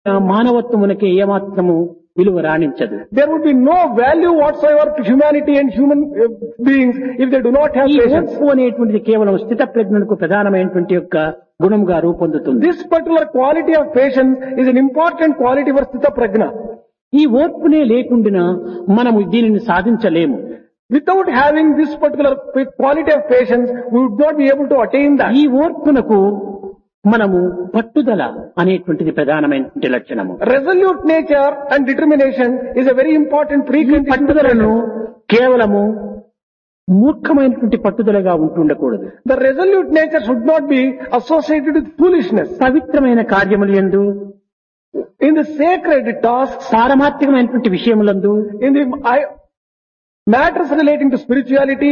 మానవత్వమునకి ఏమాత్రము విలువ రాణించదు There would be no value whatsoever to humanity and human uh, beings if they do not have ఈ patience. ఓర్పు అనేటువంటిది కేవలం స్థిత ప్రజ్ఞలకు ప్రధానమైనటువంటి యొక్క గుణంగా రూపొందుతుంది This particular quality of patience is an important quality for Sthita Prajna. ఈ ఓర్పునే లేకుండా మనము దీనిని సాధించలేము Without having this particular quality of patience, we would not be able to attain that. ఈ ఓర్పునకు మనము పట్టుదల అనేటువంటిది ప్రధానమైనటువంటి లక్షణము Resolute nature and determination is a very important ఈ precondition. to పట్టుదలను patience. కేవలము మూర్ఖమైనటువంటి పట్టుదలగా ఉంటుండకూడదు The resolute nature should not be associated with foolishness. పవిత్రమైన కార్యములు ఎందు In the sacred tasks, సారమాత్రికమైనటువంటి విషయములందు in the I- matters relating to spirituality,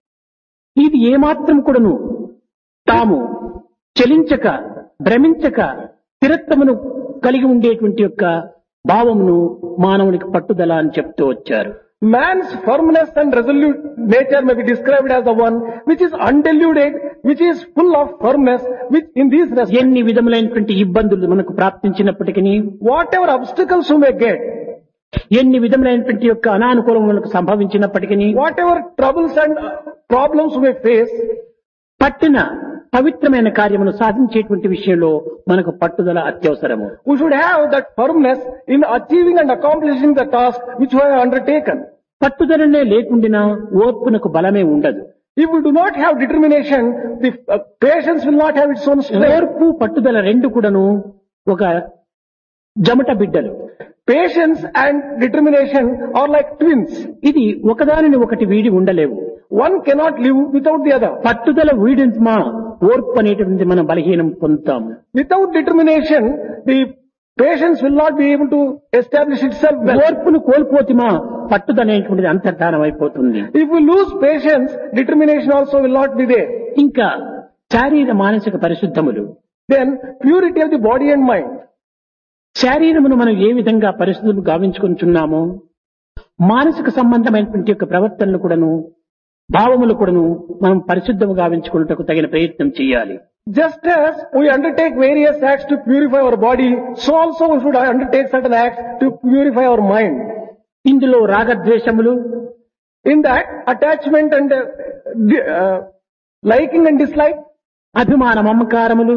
ఇది ఏమాత్రం కూడాను తాము చలించక భ్రమించక స్థిరత్వమును కలిగి ఉండేటువంటి యొక్క భావమును మానవునికి పట్టుదల అని చెప్తూ వచ్చారు man's firmness and resolute nature may be described as the one which is undiluted, which is full of firmness, which in these respects, ఎన్ని విధములైనటువంటి ఇబ్బందులు మనకు ప్రాప్తించినప్పటికీ whatever obstacles you may get, ఎన్ని విధములైనటువంటి యొక్క అనానుకూలం మనకు సంభవించినప్పటికీ whatever troubles and uh, problems you may face, పట్టిన పవిత్రమైన కార్యమును సాధించేటువంటి విషయంలో మనకు పట్టుదల అత్యవసరము we should have that firmness in achieving and accomplishing the task which we have undertaken. పట్టుదలనే లేకుండినా ఓర్పునకు బలమే ఉండదు If we do not have determination, the uh, patience will not have its own strength. ఓర్పు పట్టుదల రెండు కూడాను ఒక జమట బిడ్డలు Patience and determination are like twins. ఇది ఒకదానిని ఒకటి వీడి ఉండలేవు One cannot live without the other. పట్టుదల వీడించమా ఓర్పు అనేటువంటి మనం బలహీనం పొందుతాము Without determination, the patience will not be able to establish itself well. ఓర్పును కోల్పోతిమా పట్టుదల అనేటువంటిది అంతర్ధానం అయిపోతుంది If we lose patience, determination also will not be there. ఇంకా శారీర మానసిక పరిశుద్ధములు Then purity of the body and mind. శారీరమును మనం ఏ విధంగా పరిశుద్ధులు గావించుకుంటున్నామో మానసిక సంబంధమైనటువంటి యొక్క ప్రవర్తనలు కూడాను భావములు కూడాను మనం పరిశుద్ధము గావించుకున్నటకు తగిన ప్రయత్నం చేయాలి Just as we undertake various acts to purify our body, so also we should undertake certain acts to purify our mind. ఇందులో రాగద్వేషములు In that, attachment and uh, di- uh, liking and dislike, అభిమాన మమకారములు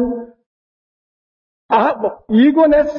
uh, egoness,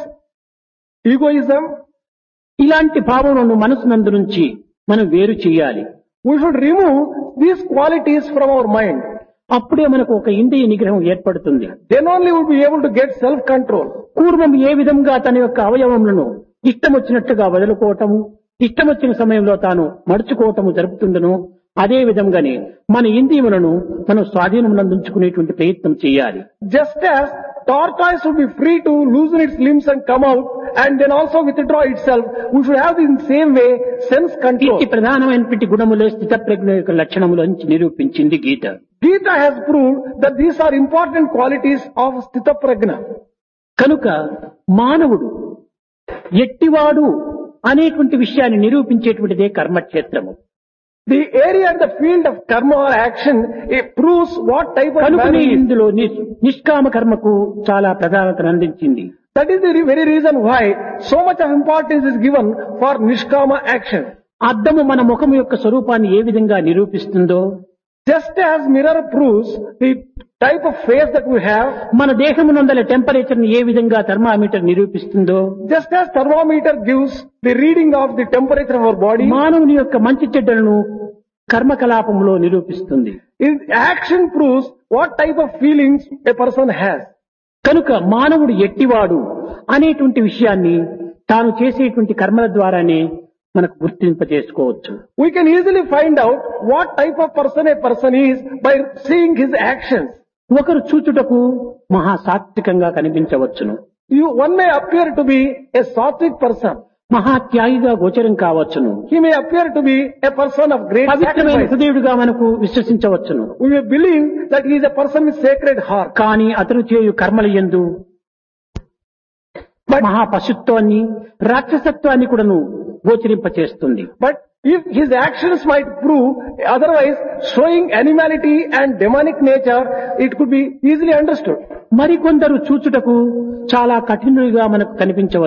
egoism, ఇలాంటి భావములను మనసునందు నుంచి మనం వేరు చేయాలి we should remove these qualities from our mind. అప్పుడే మనకు ఒక ఇంద్రియ నిగ్రహం ఏర్పడుతుంది Then only we'll be able to get self-control. పూర్వం ఏ విధంగా తన యొక్క అవయవములను ఇష్టం వచ్చినట్టుగా వదులుకోవటము ఇష్టం వచ్చిన సమయంలో తాను మడుచుకోవటము జరుపుతుండను అదే విధంగానే మన ఇంద్రియములను మనం స్వాధీనమునందుకునేటువంటి ప్రయత్నం చేయాలి Just as tortoise would be free to loosen its limbs and come out and then also withdraw itself, we should have in the same way sense control. ఇట్టి ప్రధానమైనటువంటి గుణములే స్థిత ప్రజ్ఞ యొక్క లక్షణములని నిరూపించింది గీత Gita has proved that these are important qualities of Sthita Prajna. కనుక మానవుడు ఎట్టివాడు అనేటువంటి విషయాన్ని నిరూపించేటువంటిదే కర్మక్షేత్రము The area and the field of karma or action, it proves what type of man కనుకనే he is. ఇందులో ని- నిష్కామ కర్మకు చాలా ప్రధానతను అందించింది That is the re- very reason why so much of importance is given for Nishkama action. అద్దము మన ముఖం యొక్క స్వరూపాన్ని ఏ విధంగా నిరూపిస్తుందో Just as mirror proves the type of face that we have, మన దేహమునందల టెంపరేచర్ ని ఏ విధంగా థర్మామీటర్ నిరూపిస్తుందో just as thermometer gives the reading of the temperature of our body, మానవుని యొక్క మంచి చెడ్డలను కర్మకలాపంలో నిరూపిస్తుంది in- action proves what type of feelings a person has. కనుక మానవుడు ఎట్టివాడు అనేటువంటి విషయాన్ని తాను చేసేటువంటి కర్మల ద్వారానే మనకు గుర్తింపజేసుకోవచ్చు We can easily find out what type of person a person is by seeing his actions. ఒకరు చూచుటకు మహా సాత్వికంగా కనిపించవచ్చును You, one may appear to be a sattvic person. మహా త్యాగిగా గోచరం కావచ్చును He may appear to be a person of great పవిత్రమైన sacrifice. హృదయుడుగా మనకు విశ్వసించవచ్చును We may believe that he is a person with sacred heart. కానీ అతను చేయు కర్మల యందు మహా పశుత్వాన్ని రాక్షసత్వాన్ని కూడాను గోచరింపచేస్తుంది But if his actions might prove otherwise showing animality and demonic nature, it could be easily understood. మరికొందరు చూచుటకు చాలా కఠినుడిగా మనకు కనిపించవచ్చు